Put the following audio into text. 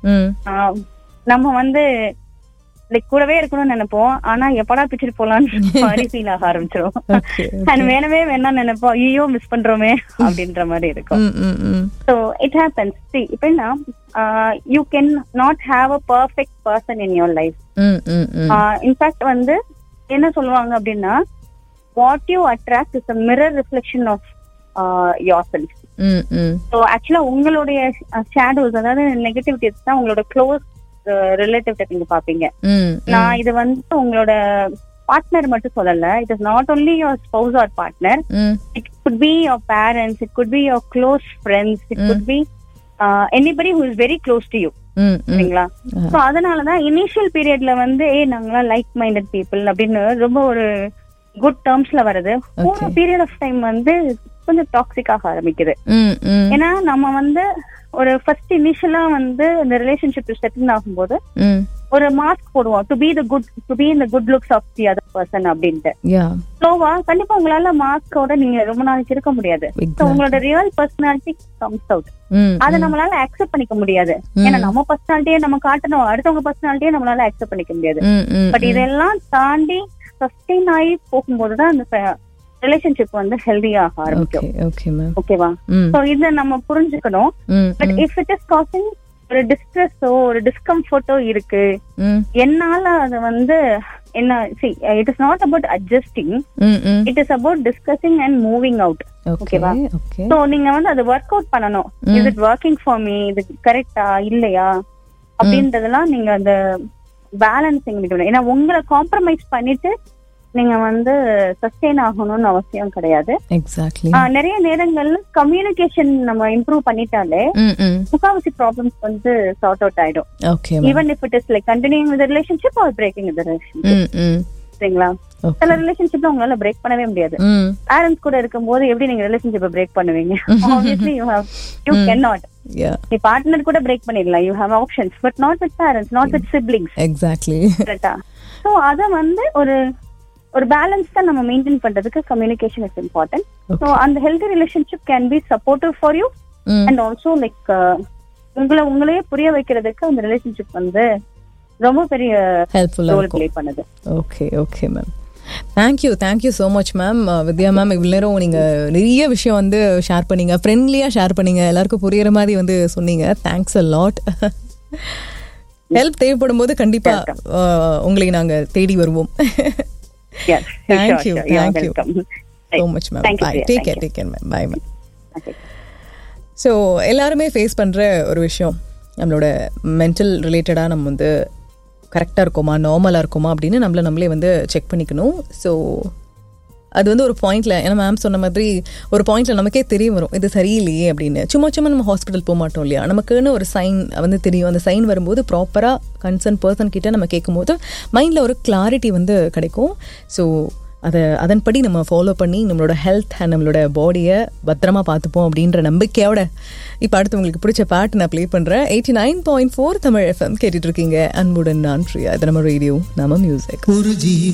ம் ஆஹ் நம்ம வந்து லைக் கூடவே இருக்கணும்னு நினைப்போம் ஆனா எப்படா பிச்சுட்டு போலான்னு மாதிரி ஃபீல் ஆக ஆரம்பிச்சிரும் ஓகே அண்ட் வேணவே வேணாம் நினைப்போம் ஐயோ மிஸ் பண்றோமே அப்படின்ற மாதிரி இருக்கும் hmm hmm hmm so it happens see இப்படின்னா you can not have a perfect person in your life hmm hmm hmm in fact வந்து என்ன சொல்லுவாங்க அப்படின்னா what you attract is a mirror reflection of your self hmm hmm so ஆக்சுவலா உங்களுடைய shadows அதாவது negativities தான் உங்களோட க்ளோஸ் ரிலேட்டிவ் நீங்க பாப்பீங்க ம் நான் இது வந்து உங்களோட பார்ட்னர் மட்டும் சொல்லல it is not only your spouse or partner hmm it could be your parents it could be your close friends it could be anybody who is very close to you hmm hmm சரிங்களா so அதனாலதான் initial பீரியட்ல வந்து ஏ நாங்களாம் like minded people அப்படின்னு ரொம்ப ஒரு good டேர்ம்ஸ்ல வருது ஒரு பீரியட் ஆஃப் டைம் வந்து கொஞ்சம் டாக்ஸிக் ஆக ஆரம்பிக்குது ம் ம் ஏன்னா நம்ம வந்து ஒரு ஃபர்ஸ்ட் இனிஷியலா வந்து இந்த ரிலேஷன்ஷிப் செட்டில் ஆகும்போது ம் ஒரு மாஸ்க் போடுவோம் to be the good to be இந்த good looks of the other person அப்படின்ட்டு யா ஸ்லோவா கண்டிப்பா உங்களால மாஸ்கோட நீங்க ரொம்ப நாளைக்கு இருக்க முடியாது So, எக்ஸாக்ட் உங்களோட real personality comes out hmm அதை நம்மளால அக்செப்ட் பண்ணிக்க முடியாது ஏன்னா நம்ம பர்சனாலிட்டியே நம்ம காட்டணும் அடுத்தவங்க பர்சனாலிட்டியே நம்மளால அக்செப்ட் பண்ணிக்க முடியாது ம் ம் பட் இதெல்லாம் தாண்டி சஸ்டெயின் ஆகி போகும்போதுதான் அந்த ரிலேஷன்ஷிப் வந்து ஹெல்தியாக ஆரம்பிக்கும் ஓகே ஓகே மேம் ஓகேவா ம் சோ இத நம்ம புரிஞ்சுக்கணும் hmm but if it is causing ஒரு டிஸ்ட்ரெஸோ ஒரு டிஸ்கம்ஃபர்ட்டோ இருக்கு ம் என்னால அது வந்து என்ன see it is not about adjusting hmm hmm it is about discussing and moving out okay ஓகேவா? ஓகே சோ நீங்க வந்து அது ஒர்க் அவுட் பண்ணணும் is it working for me இது கரெக்டா இல்லையா அப்படின்றதெல்லாம் நீங்க அந்த பேலன்சிங் ஏன்னா உங்களை காம்ப்ரமைஸ் பண்ணிட்டு நீங்க வந்து சஸ்டெயின் ஆகணும்னு அவசியம் கிடையாது எக்ஸாக்ட்லி ஆஹ் நிறைய நேரங்கள்ல கம்யூனிகேஷன் நம்ம இம்ப்ரூவ் பண்ணிட்டாலே ம் ம் முக்காவாசி ப்ராப்ளம்ஸ் வந்து சார்ட் அவுட் ஆயிடும் okay ma'am even if it is like continuing with relationship or breaking with relationship hmm hmm சரிங்களா ஓகே சில ரிலேஷன்ஷிப்ல உங்களால பிரேக் பண்ணவே முடியாது ம் பேரண்ட்ஸ் கூட இருக்கும்போது எப்படி நீங்க ரிலேஷன்ஷிப்பை பிரேக் பண்ணுவீங்க obviously you have you can not yeah நீ பார்ட்னர் கூட பிரேக் பண்ணிடலாம் you have options but not with parents not with siblings exactly கரெக்டா ஸோ அதை வந்து ஒரு ஒரு பேலன்ஸ் தான் நம்ம மெயின்டைன் பண்றதுக்கு கம்யூனிகேஷன் இஸ் இம்பார்ட்டன்ட் ஸோ அந்த healthy relationship can be supportive for you hmm and also like உங்களை உங்களையே புரிய வைக்கிறதுக்கு அந்த ரிலேஷன்ஷிப் வந்து ரொம்ப பெரிய ஹெல்ப்ஃபுல்லாக ரோல் இருக்கும் ப்ளே பண்ணுது okay okay ma'am thank you thank you so much ma'am Vidya ma'am இவ்வளோ நேரம் நீங்கள் நிறைய விஷயம் வந்து ஷேர் பண்ணீங்க ஃப்ரெண்ட்லியாக ஷேர் பண்ணீங்க எல்லாருக்கும் புரியுற மாதிரி வந்து சொன்னீங்க தேங்க்ஸ் அ லாட் ஹெல்ப் தேவைப்படும் போது கண்டிப்பாக உங்களை நாங்கள் தேடி வருவோம் Yes, Thank sure, you, sure. You're thank you. welcome. So much ma'am Thank you, bye Priya. Take Thank care you. Take care ma'am bye ma'am Okay. So எல்லாருமே face பண்ணுற ஒரு விஷயம் நம்மளோட மென்டல் ரிலேட்டடாக நம்ம வந்து கரெக்டாக இருக்கோமா நார்மலாக இருக்கோமா அப்படின்னு நம்மளை நம்மளே வந்து செக் பண்ணிக்கணும் ஸோ அது வந்து ஒரு பாயிண்ட்ல ஏன்னா மேம் சொன்ன மாதிரி ஒரு பாயிண்ட்ல நமக்கே தெரிய வரும் இது சரியில்லையே அப்படின்னு சும்மா சும்மா நம்ம ஹாஸ்பிட்டல் போக மாட்டோம் இல்லையா நமக்குன்னு ஒரு சைன் வந்து தெரியும் அந்த சைன் வரும்போது ப்ராப்பராக கன்சர்ன் பர்சன் கிட்ட நம்ம கேட்கும்போது மைண்டில் ஒரு கிளாரிட்டி வந்து கிடைக்கும் ஸோ அதை அதன்படி நம்ம ஃபாலோ பண்ணி நம்மளோட ஹெல்த் அண்ட் நம்மளோட பாடியை பத்திரமா பார்த்துப்போம் அப்படின்ற நம்பிக்கையோட இப்போ அடுத்து உங்களுக்கு பிடிச்ச பாட்டு நான் ப்ளே பண்ணுறேன் eighty nine point four Tamil FM கேட்டுட்டு இருக்கீங்க அன்புடன் நான் பிரியா இது நம்ம ரேடியோ நம்ம மியூசிக் ஒரு ஜீ